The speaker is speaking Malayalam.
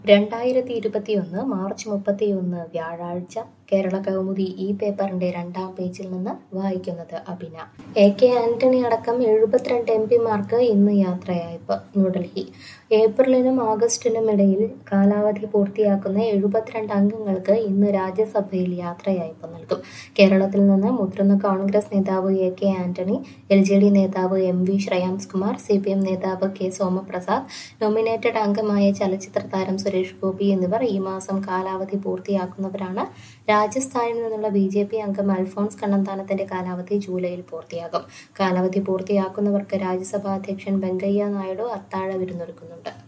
രണ്ടായിരത്തി ഇരുപത്തിയൊന്ന് മാർച്ച് മുപ്പത്തിയൊന്ന് വ്യാഴാഴ്ച കേരള കൗമുദി ഈ പേപ്പറിന്റെ രണ്ടാം പേജിൽ നിന്ന് വായിക്കുന്നത് അഭിന എ കെ ആന്റണി അടക്കം എഴുപത്തിരണ്ട് എം പിമാർക്ക് ഇന്ന് യാത്രയയപ്പ് ന്യൂഡൽഹി ഏപ്രിലിനും ആഗസ്റ്റിനും ഇടയിൽ കാലാവധി പൂർത്തിയാക്കുന്ന എഴുപത്തിരണ്ട് അംഗങ്ങൾക്ക് ഇന്ന് രാജ്യസഭയിൽ യാത്രയയപ്പ് നൽകും കേരളത്തിൽ നിന്ന് മുതിർന്ന കോൺഗ്രസ് നേതാവ് A K Antony L J D നേതാവ് M V Shreyams Kumar C P M നേതാവ് കെ സോമപ്രസാദ് നോമിനേറ്റഡ് അംഗമായ ചലച്ചിത്ര താരം സുരേഷ് ഗോപി എന്നിവർ ഈ മാസം കാലാവധി പൂർത്തിയാക്കുന്നവരാണ് രാജസ്ഥാനിൽ നിന്നുള്ള ബി ജെ പി അംഗം അൽഫോൺസ് കണ്ണന്താനത്തിന്റെ കാലാവധി ജൂലൈയിൽ പൂർത്തിയാകും കാലാവധി പൂർത്തിയാക്കുന്നവർക്ക് രാജ്യസഭാ അധ്യക്ഷൻ വെങ്കയ്യ നായിഡു അത്താഴ വിരുന്നൊരുക്കുന്നുണ്ട്